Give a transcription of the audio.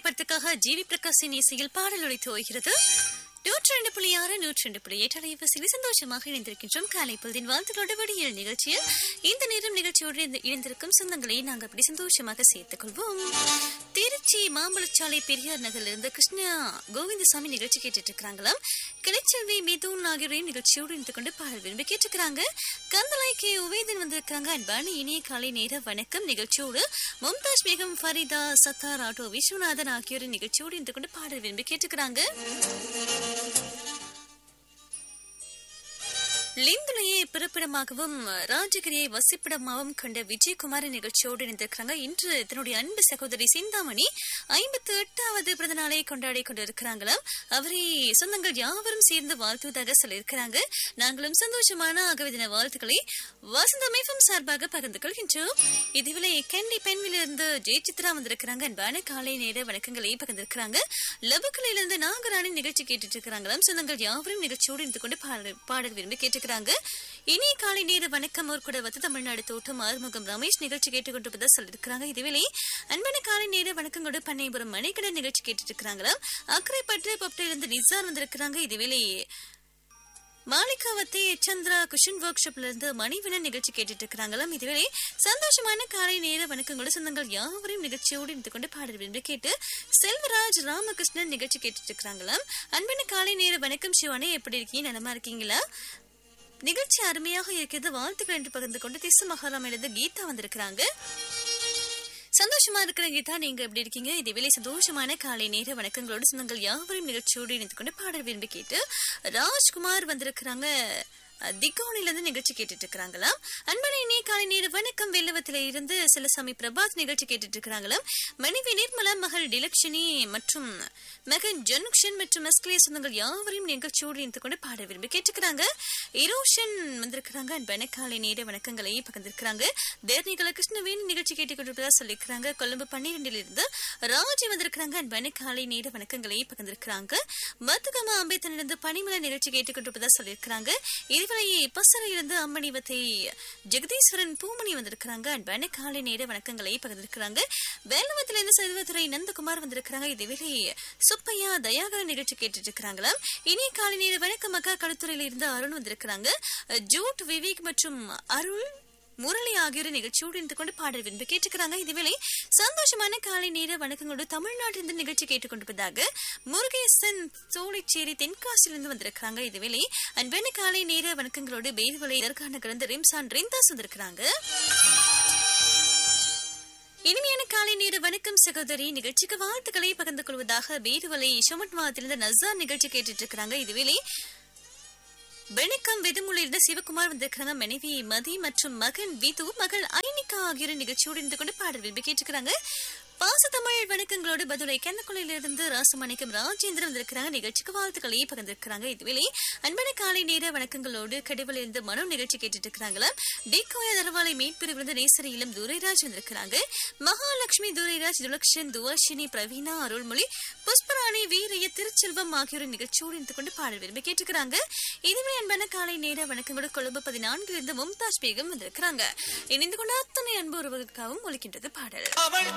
திரைப்படத்துக்காக ஜிவி பிரகாஷின் இசையில் பாடல் ஒழித்து வருகிறது நூற்றி ரெண்டு புள்ளி ஆறு நூற்றி ரெண்டு புள்ளி எட்டு அலைவரிசையில் சந்தோஷமாக இணைந்திருக்கின்றோம் காலை பொழுதின் வாழ்த்துக்களோடு விடியல் நிகழ்ச்சியில் இந்த நேரம் நிகழ்ச்சியோடு இணைந்து- இணைந்திருக்கும் சொந்தங்களை நாங்கள் அப்படி சந்தோஷமாக சேர்த்துக் கொள்வோம் திருச்சி மாம்பழச்சாலை பெரியார் நகரிலிருந்து கிருஷ்ணா கோவிந்தசாமி நிகழ்ச்சி கேட்டுட்டு இருக்கிறாங்களாம் கிளைச்செல்வி மிதுன் ஆகியோரையும் நிகழ்ச்சியோடு இணைந்து கொண்டு பாடல் விரும்பி கேட்டுக்கிறாங்க கந்தலாய் கே உவேதன் வந்திருக்கிறாங்க அன்பான இனிய காலை நேர வணக்கம் நிகழ்ச்சியோடு மும்தாஜ் பேகம் ஃபரிதா சத்தார் ஆட்டோ விஸ்வநாதன் ஆகியோரின் நிகழ்ச்சியோடு இணைந்து கொண்டு பாடல் விரும்பி கேட்டுக்கிறாங்க லிந்துலையை பிறப்பிடமாகவும் ராஜகிரியை வசிப்பிடமாகவும் கொண்ட விஜயகுமார் நிகழ்ச்சியோடு இணைந்திருக்கிறாங்க இன்று தன்னுடைய அன்பு சகோதரி சிந்தாமணி ஐம்பத்தி எட்டாவது பிறந்த நாளை கொண்டாடி கொண்டிருக்கிறாங்களாம் அவரை சொந்தங்கள் யாவரும் சேர்ந்து வாழ்த்துவதாக சொல்லியிருக்கிறாங்க நாங்களும் சந்தோஷமான ஆகவே தின வாழ்த்துக்களை வசந்தமைப்பும் சார்பாக பகிர்ந்து கொள்கின்றோம் இதுவிலே கேண்டி பெண்விலிருந்து ஜெயசித்ரா வந்திருக்கிறாங்க அன்பான காலை நேர வணக்கங்களை பகிர்ந்திருக்கிறாங்க லபுக்கலையிலிருந்து நாகராணி நிகழ்ச்சி கேட்டுட்டு இருக்கிறாங்களாம் சொந்தங்கள் யாவரும் நிகழ்ச்சியோடு இருந்து கொண்டு பாடல் பாடல் விரும்பி கேட்டுக்கிறாங்க இனிய காலை நேர வணக்கம் ஒரு கூட வந்து தமிழ்நாடு தோட்டம் ஆறுமுகம் ரமேஷ் நிகழ்ச்சி கேட்டுக்கொண்டிருப்பதா சொல்லியிருக்கிறாங்க இதுவேளை அன்பான காலை நேர வணக்கங்களோடு பண்ணைபுரம் மணிக்கடன் நிகழ்ச்சி கேட்டுட்டு இருக்கிறாங்களாம் அக்கரைப்பற்று பப்டிலிருந்து நிசார் வந்திருக்கிறாங்க இதுவேளை மாலிகாவத்தை சந்திரா குஷன் ஒர்க் ஷாப்ல இருந்து மணிவனன் நிகழ்ச்சி கேட்டுட்டு இருக்கிறாங்களாம் இதுவரை சந்தோஷமான காலை நேர வணக்கங்களோடு சொந்தங்கள் யாவரையும் நிகழ்ச்சியோடு இருந்து கொண்டு பாடல் விரும்பி கேட்டு செல்வராஜ் ராமகிருஷ்ணன் நிகழ்ச்சி கேட்டுட்டு இருக்கிறாங்களாம் அன்பான காலை நேர வணக்கம் சிவானே எப்படி இருக்கீங்க நலமா இருக்கீங்களா நிகழ்ச்சி அருமையாக இருக்கிறது வாழ்த்துக்கள் என்று பகிர்ந்து கொண்டு திசு மகாராமிலிருந்து கீதா வந்திருக்கிறாங்க சந்தோஷமா இருக்கிற கீதா நீங்க எப்படி இருக்கீங்க இதேவேளை சந்தோஷமான காலை நேர வணக்கங்களோடு சொந்தங்கள் யாவரையும் நிகழ்ச்சியோடு இணைந்து கொண்டு பாடல் விரும்பி கேட்டு ராஜ்குமார் வந்திருக்கிறாங்க திகோனில இருந்து நிகழ்ச்சி கேட்டுட்டு இருக்கிறாங்களாம் அன்பனை நீ காலை நேர வணக்கம் வெள்ளவத்தில இருந்து சிலசாமி பிரபாத் நிகழ்ச்சி கேட்டுட்டு இருக்கிறாங்களாம் மனைவி நிர்மலா மகள் டிலக்ஷினி மற்றும் மகன் ஜனுக்ஷன் மற்றும் எஸ்கிலே சொந்தங்கள் யாவரையும் நிகழ்ச்சியோடு இணைந்து கொண்டு பாட விரும்பி கேட்டுக்கிறாங்க இரோஷன் வந்திருக்கிறாங்க அன்பன காலை நேர வணக்கங்களை பகிர்ந்திருக்கிறாங்க தேர்னிகள கிருஷ்ணவேணி நிகழ்ச்சி கேட்டுக்கொண்டிருப்பதா சொல்லியிருக்கிறாங்க கொழும்பு பன்னிரெண்டில் இருந்து ராஜி வந்திருக்கிறாங்க அன்பன காலை நேர வணக்கங்களை பகிர்ந்திருக்கிறாங்க மத்துகமா அம்பேத்தனிலிருந்து பனிமலை நிகழ்ச்சி கேட்டுக்கொண்டிருப்பதா சொல்லியிருக்கிறாங்க இதுவரை பசறையிலிருந்து அம்மணிவத்தை ஜெகதீஸ்வரன் பூமணி வந்திருக்கிறாங்க அன்பான காலை நேர வணக்கங்களை பகிர்ந்திருக்கிறாங்க வேலுவத்திலிருந்து செல்வத்துறை நந்தகுமார் வந்திருக்கிறாங்க இதுவேளை சுப்பையா தயாகரன் நிகழ்ச்சி கேட்டுட்டு இருக்கிறாங்களாம் இனிய காலை நேர வணக்கம் அக்கா களுத்துறையில இருந்து அருண் வந்திருக்கிறாங்க ஜூட் விவேக் மற்றும் அருள் முரளி ஆகியோர் நிகழ்ச்சியோடு இருந்து கொண்டு பாடல் விரும்பி கேட்டுக்கிறாங்க இதுவேளை சந்தோஷமான காலை நேர வணக்கங்களோடு தமிழ்நாட்டிலிருந்து நிகழ்ச்சி கேட்டுக்கொண்டிருப்பதாக முருகேசன் சோழிச்சேரி தென்காசியிலிருந்து வந்திருக்கிறாங்க இதுவேளை அன்பான காலை நேர வணக்கங்களோடு பேதுவலை இதற்கான கிடந்த ரிம்சான் ரிந்தாஸ் வந்திருக்கிறாங்க இனிமையான காலை நேர வணக்கம் சகோதரி நிகழ்ச்சிக்கு வாழ்த்துக்களை பகிர்ந்து கொள்வதாக பேதுவலை ஷமட் மாதத்திலிருந்து நசார் நிகழ்ச்சி கேட்டுட்டு இருக்கிறாங்க இதுவேளை வெணக்கம் வெதுமுலிருந்து சிவகுமார் வந்திருக்கிறாங்க மனைவி மதி மற்றும் மகன் விது மகள் ஐனிகா ஆகியோர் நிகழ்ச்சியோடு இருந்து கொண்டு பாடல் விரும்பி கேட்டுக்கிறாங்க பாசத்தமிழ் வணக்கங்களோடு பதுளை கந்தக்குளையிலிருந்து ராசமாணிக்கம் ராஜேந்திரன் வந்திருக்கிறாங்க நிகழ்ச்சிக்கு வாழ்த்துக்களை பகிர்ந்திருக்கிறாங்க இதுவேளை அன்பான காலை நேர வணக்கங்களோடு கடிவலிருந்து மனோ நிகழ்ச்சி கேட்டுட்டு இருக்கிறாங்களா டிகோய தரவாலை மீட்பிரிவிலிருந்து நேசரியிலும் துரைராஜ் வந்திருக்கிறாங்க மகாலட்சுமி துரைராஜ் துலக்ஷன் துவாஷினி பிரவீனா அருள்மொழி புஷ்பராணி வீரைய திருச்செல்வம் ஆகியோர் நிகழ்ச்சியோடு இருந்து கொண்டு பாடல் விரும்பி கேட்டுக்கிறாங்க இதுவே அன்பான காலை நேர வணக்கங்களோடு கொழும்பு பதினான்கிலிருந்து மும்தாஜ் பேகம் வந்திருக்கிறாங்க இணைந்து கொண்ட அத்தனை அன்பு உறவுகளுக்காகவும் ஒழிக்கின்றது பாடல்